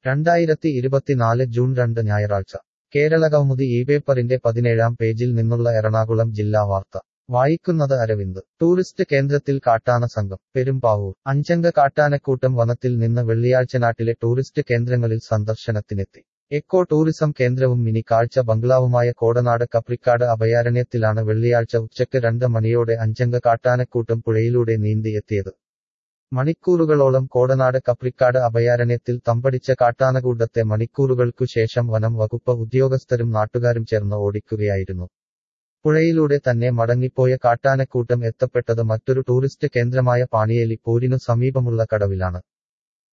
രണ്ടായിരത്തി ഇരുപത്തിനാല് ജൂൺ രണ്ട് ഞായറാഴ്ച കേരളകൗമുദി ഈ പേപ്പറിന്റെ പതിനേഴാം പേജിൽ നിന്നുള്ള എറണാകുളം ജില്ലാ വാർത്ത വായിക്കുന്നത് അരവിന്ദ് ടൂറിസ്റ്റ് കേന്ദ്രത്തിൽ കാട്ടാന സംഘം പെരുമ്പാവൂർ അഞ്ചംഗ കാട്ടാനക്കൂട്ടം വനത്തിൽ നിന്ന് വെള്ളിയാഴ്ച നാട്ടിലെ ടൂറിസ്റ്റ് കേന്ദ്രങ്ങളിൽ സന്ദർശനത്തിനെത്തി എക്കോ ടൂറിസം കേന്ദ്രവും മിനി കാഴ്ച ബംഗ്ലാവുമായ കോടനാട് കപ്രിക്കാട് അഭയാരണ്യത്തിലാണ് വെള്ളിയാഴ്ച ഉച്ചയ്ക്ക് രണ്ട് മണിയോടെ അഞ്ചംഗ കാട്ടാനക്കൂട്ടം പുഴയിലൂടെ നീന്തി എത്തിയത് മണിക്കൂറുകളോളം കോടനാട് കപ്രിക്കാട് അഭയാരണ്യത്തിൽ തമ്പടിച്ച കാട്ടാനകൂട്ടത്തെ മണിക്കൂറുകൾക്കു ശേഷം വനം വകുപ്പ് ഉദ്യോഗസ്ഥരും നാട്ടുകാരും ചേർന്ന് ഓടിക്കുകയായിരുന്നു പുഴയിലൂടെ തന്നെ മടങ്ങിപ്പോയ കാട്ടാനക്കൂട്ടം എത്തപ്പെട്ടത് മറ്റൊരു ടൂറിസ്റ്റ് കേന്ദ്രമായ പാണിയേലി പോരിനു സമീപമുള്ള കടവിലാണ്